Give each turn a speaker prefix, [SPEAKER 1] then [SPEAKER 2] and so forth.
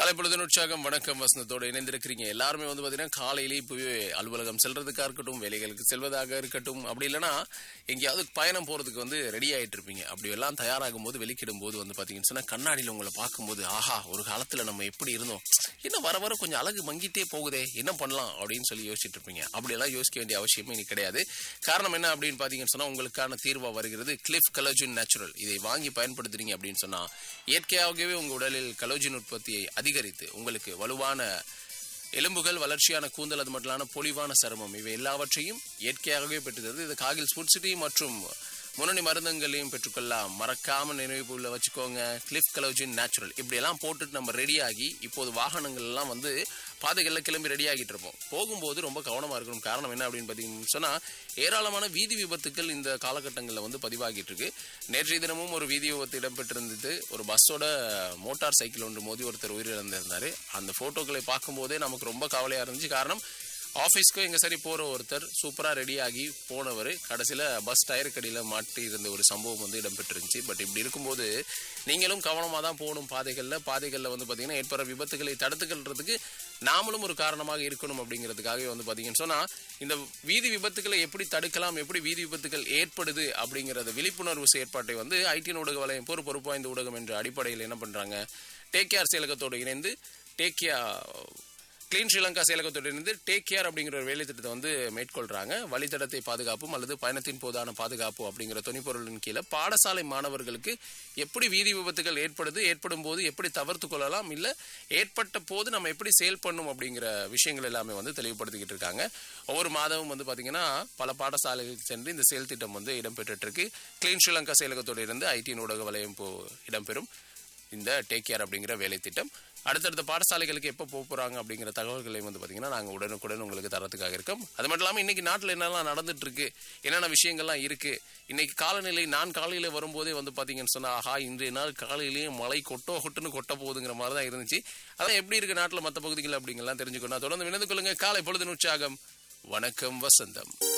[SPEAKER 1] காலை பொழுது உற்சாகம் வணக்கம் வசந்தத்தோடு இணைந்திருக்கிறீங்க எல்லாருமே வந்து பாத்தீங்கன்னா காலையிலே இப்பவே அலுவலகம் செல்றதுக்கா இருக்கட்டும் வேலைகளுக்கு செல்வதாக இருக்கட்டும் அப்படி இல்லைன்னா எங்கேயாவது பயணம் போறதுக்கு வந்து ரெடி ஆயிட்டு இருப்பீங்க அப்படி எல்லாம் தயாராகும் போது வெளிக்கிடும் போது வந்து பாத்தீங்கன்னு சொன்னா கண்ணாடியில் உங்களை பார்க்கும்போது ஆஹா ஒரு காலத்துல நம்ம எப்படி இருந்தோம் இன்னும் வர வர கொஞ்சம் அழகு மங்கிட்டே போகுதே என்ன பண்ணலாம் அப்படின்னு சொல்லி யோசிச்சுட்டு இருப்பீங்க அப்படியெல்லாம் யோசிக்க வேண்டிய அவசியமே இனி கிடையாது காரணம் என்ன அப்படின்னு பாத்தீங்கன்னு சொன்னா உங்களுக்கான தீர்வா வருகிறது கிளிஃப் கலோஜின் நேச்சுரல் இதை வாங்கி பயன்படுத்துறீங்க அப்படின்னு சொன்னா இயற்கையாகவே உங்க உடலில் கலோஜின் உற்பத்தியை அதிகரித்து உங்களுக்கு வலுவான எலும்புகள் வளர்ச்சியான கூந்தல் அது மட்டும் இல்லாம பொலிவான சருமம் இவை எல்லாவற்றையும் இயற்கையாகவே பெற்றுத்தருது இது காகில் ஸ்புட் சிட்டி மற்றும் முன்னணி மருந்துங்களையும் பெற்றுக்கொள்ளலாம் மறக்காம நினைவுல வச்சுக்கோங்க கிளிஃப் கலோஜின் நேச்சுரல் இப்படி எல்லாம் போட்டுட்டு நம்ம ரெடியாகி இப்போது வாகனங்கள் எல்லாம் வந்து பாதைகள்ல கிளம்பி ரெடி ஆகிட்டு இருப்போம் போகும்போது ரொம்ப கவனமா இருக்கணும் காரணம் என்ன அப்படின்னு பாத்தீங்கன்னு சொன்னா ஏராளமான வீதி விபத்துக்கள் இந்த காலகட்டங்களில் வந்து பதிவாகிட்டு இருக்கு நேற்றைய தினமும் ஒரு வீதி விபத்து இடம்பெற்றிருந்தது ஒரு பஸ்ஸோட மோட்டார் சைக்கிள் ஒன்று மோதி ஒருத்தர் உயிரிழந்திருந்தாரு அந்த போட்டோக்களை பார்க்கும்போதே நமக்கு ரொம்ப கவலையா இருந்துச்சு காரணம் ஆஃபீஸ்க்கும் எங்க சரி போற ஒருத்தர் சூப்பரா ரெடி ஆகி போனவர் கடைசியில பஸ் டயர் கடியில மாட்டி இருந்த ஒரு சம்பவம் வந்து இடம்பெற்றிருந்துச்சு பட் இப்படி இருக்கும்போது நீங்களும் கவனமா தான் போகணும் பாதைகள்ல பாதைகள்ல வந்து பாத்தீங்கன்னா ஏற்படுற விபத்துகளை தடுத்துக்கிறதுக்கு நாமளும் ஒரு காரணமாக இருக்கணும் அப்படிங்கிறதுக்காகவே வந்து பாத்தீங்கன்னு சொன்னா இந்த வீதி விபத்துக்களை எப்படி தடுக்கலாம் எப்படி வீதி விபத்துகள் ஏற்படுது அப்படிங்கறத விழிப்புணர்வு செயற்பாட்டை வந்து ஐடி ஊடக வலையம் பொறு பொறுப்பு வாய்ந்த ஊடகம் என்ற அடிப்படையில் என்ன பண்றாங்க டேக் கேர் செயலகத்தோடு இணைந்து டேக் கேர் கிளீன் ஸ்ரீலங்கா செயலகத்தோடு இணைந்து டேக் கேர் அப்படிங்கிற ஒரு வேலை திட்டத்தை வந்து மேற்கொள்றாங்க வழித்தடத்தை பாதுகாப்பும் அல்லது பயணத்தின் போதான பாதுகாப்பு அப்படிங்கிற துணைப்பொருளின் கீழே பாடசாலை மாணவர்களுக்கு எப்படி வீதி விபத்துகள் ஏற்படுது ஏற்படும் போது எப்படி தவிர்த்து கொள்ளலாம் இல்ல ஏற்பட்ட போது நம்ம எப்படி செயல் பண்ணும் அப்படிங்கிற விஷயங்கள் எல்லாமே வந்து தெளிவுபடுத்திக்கிட்டு இருக்காங்க ஒவ்வொரு மாதமும் வந்து பாத்தீங்கன்னா பல பாடசாலைகளுக்கு சென்று இந்த செயல் திட்டம் வந்து இடம்பெற்று இருக்கு கிளீன் ஸ்ரீலங்கா செயலகத்தோடு இருந்து ஐடி ஊடக வலயம் இப்போ இடம்பெறும் இந்த டேக் கேர் அப்படிங்கிற வேலை திட்டம் அடுத்தடுத்த பாடசாலைகளுக்கு எப்போ போக போறாங்க அப்படிங்கிற தகவல்களை வந்து பார்த்தீங்கன்னா நாங்கள் உடனுக்குடன் உங்களுக்கு தரத்துக்காக இருக்கோம் அது மட்டும் இல்லாமல் இன்னைக்கு நாட்டில் என்னெல்லாம் நடந்துட்டு இருக்கு என்னென்ன விஷயங்கள்லாம் இருக்கு இன்னைக்கு காலநிலை நான் காலையில வரும்போதே வந்து பார்த்தீங்கன்னு சொன்னா ஆஹா இன்றைய நாள் காலையிலேயே மழை கொட்டோ கொட்டுன்னு கொட்ட போகுதுங்கிற மாதிரி தான் இருந்துச்சு அதான் எப்படி இருக்கு நாட்டில் மற்ற பகுதிகள் அப்படிங்கலாம் தெரிஞ்சுக்கணும் தொடர்ந்து வினந்து கொள்ளுங்க காலை பொழுது உற்சாகம் வணக்கம் வசந்தம்